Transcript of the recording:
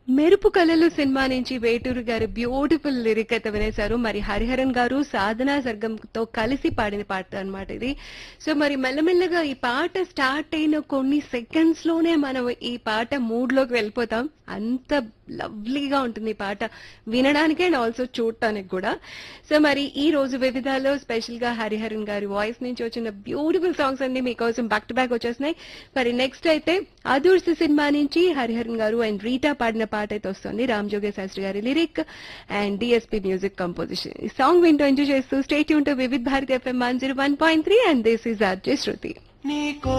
మెరుపు కళలు సినిమా నుంచి వేటూరు గారు బ్యూటిఫుల్ లిరిక్ అయితే వినేశారు మరి హరిహరన్ గారు సాధనా సర్గంతో కలిసి పాడిన పాట అన్నమాట ఇది సో మరి మెల్లమెల్లగా ఈ పాట స్టార్ట్ అయిన కొన్ని సెకండ్స్ లోనే మనం ఈ పాట మూడ్ లోకి వెళ్ళిపోతాం అంత లవ్లీగా ఉంటుంది ఈ పాట వినడానికి అండ్ ఆల్సో చూడటానికి కూడా సో మరి ఈ రోజు వివిధాలో స్పెషల్ గా హరిహరన్ గారి వాయిస్ నుంచి వచ్చిన బ్యూటిఫుల్ సాంగ్స్ అన్ని మీకోసం బ్యాక్ టు బ్యాక్ వచ్చేస్తున్నాయి మరి నెక్స్ట్ అయితే అదూర్స్ సినిమా నుంచి హరిహరన్ గారు అండ్ రీటా పాడిన పాట అయితే వస్తుంది రామ్ జోగే శాస్త్రి గారి lyric and DSP music composition ఈ సాంగ్ వింటూ ఎంజాయ్ చేస్తూ స్టేట్ యూన్ to Vividh Bharati FM one zero one point three and this is RJ Shruti నీకో